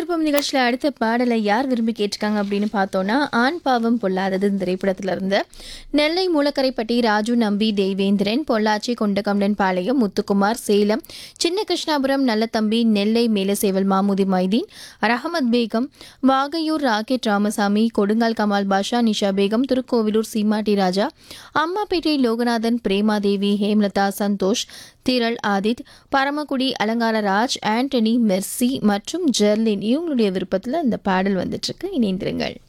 விருப்பம் நிகழ்ச்சியில் அடுத்த பாடலை யார் விரும்பி கேட்டிருக்காங்க அப்படின்னு பார்த்தோன்னா ஆண் பாவம் பொல்லாதது இந்த திரைப்படத்துல இருந்து நெல்லை மூலக்கரைப்பட்டி ராஜு நம்பி தேவேந்திரன் பொள்ளாச்சி கொண்டகம்டன் பாளையம் முத்துக்குமார் சேலம் சின்ன கிருஷ்ணாபுரம் நல்லத்தம்பி நெல்லை மேலசேவல் மாமுதி மைதீன் ரஹமத் பேகம் வாகையூர் ராக்கெட் ராமசாமி கொடுங்கால் கமால் பாஷா நிஷா பேகம் திருக்கோவிலூர் சீமாட்டி ராஜா அம்மாப்பேட்டை லோகநாதன் பிரேமாதேவி ஹேம்லதா சந்தோஷ் திரள் ஆதித் பரமக்குடி அலங்காரராஜ் ஆண்டனி மெர்சி மற்றும் ஜெர்லின் இவங்களுடைய விருப்பத்தில் இந்த பாடல் வந்துட்டு இருக்கு இணைந்திருங்கள்